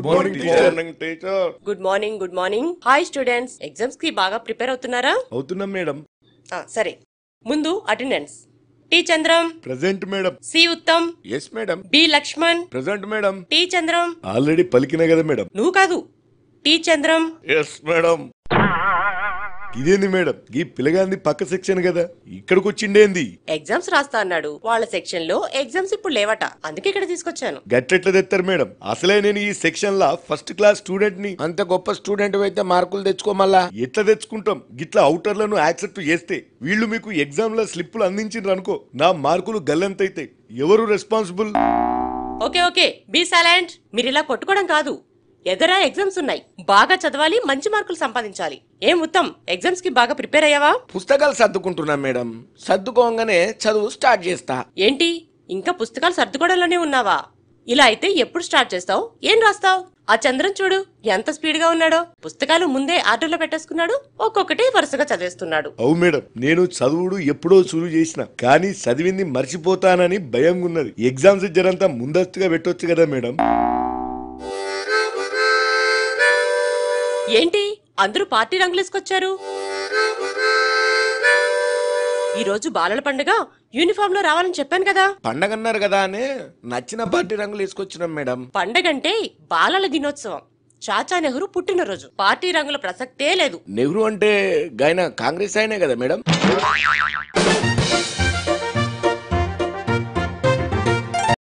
good morning morning teacher good morning good morning hi students exams కి బాగా prepare అవుతున్నారా అవుతున్నాం మేడం ఆ, సరే ముందు attendance T Chandram present madam C Uttam yes madam B Lakshman present madam T Chandram already పలికిన కదా మేడం నువ్వు కాదు టి చంద్రం ఎస్ మేడం ఇదేంది మేడం ఈ పిల్లగాంది పక్క సెక్షన్ కదా ఇక్కడికి వచ్చిండేంది ఎగ్జామ్స్ రాస్తా అన్నాడు వాళ్ళ సెక్షన్ లో ఎగ్జామ్స్ ఇప్పుడు లేవట అందుకే ఇక్కడ తీసుకొచ్చాను గట్లెట్లా తెస్తారు మేడం అసలే నేను ఈ సెక్షన్ లా ఫస్ట్ క్లాస్ స్టూడెంట్ ని అంత గొప్ప స్టూడెంట్ అయితే మార్కులు తెచ్చుకోమల్లా ఎట్లా తెచ్చుకుంటాం గిట్లా అవుటర్లను యాక్సెప్ట్ చేస్తే వీళ్ళు మీకు ఎగ్జామ్ లో స్లిప్పులు అందించిండ్రు అనుకో నా మార్కులు గల్లంతైతే ఎవరు responsible okay okay be silent మీరు ఇలా కొట్టుకోవడం కాదు ఎదరా ఎగ్జామ్స్ ఉన్నాయి బాగా చదవాలి మంచి మార్కులు సంపాదించాలి ఏం ఉత్తమ్ ఎగ్జామ్స్ కి బాగా ప్రిపేర్ అయ్యావా పుస్తకాలు సర్దుకుంటున్నా మేడం సర్దుకోగానే చదువు స్టార్ట్ చేస్తా ఏంటి ఇంకా పుస్తకాలు సర్దుకోవడంలోనే ఉన్నావా ఇలా అయితే ఎప్పుడు స్టార్ట్ చేస్తావు ఏం రాస్తావు ఆ చంద్రన్ చూడు ఎంత స్పీడ్ గా ఉన్నాడో పుస్తకాలు ముందే ఆర్డర్లో పెట్టేసుకున్నాడు ఒక్కొక్కటి వరుసగా చదివేస్తున్నాడు అవు మేడం నేను చదువుడు ఎప్పుడో సురు చేసిన కానీ చదివింది మర్చిపోతానని భయంగా ఉన్నది ఎగ్జామ్స్ జరంతా ముందస్తుగా పెట్టొచ్చు కదా మేడం ఏంటి అందరూ పార్టీ రంగులు వేసుకొచ్చారు ఈ రోజు బాలల పండుగ యూనిఫామ్ లో రావాలని చెప్పాను కదా పండగ అన్నారు కదా అని నచ్చిన పార్టీ రంగులు వేసుకొచ్చినాం మేడం పండగంటే బాలల దినోత్సవం చాచా నెహ్రూ పుట్టినరోజు పార్టీ రంగుల ప్రసక్తే లేదు నెహ్రూ అంటే గాయన కాంగ్రెస్ ఆయనే కదా మేడం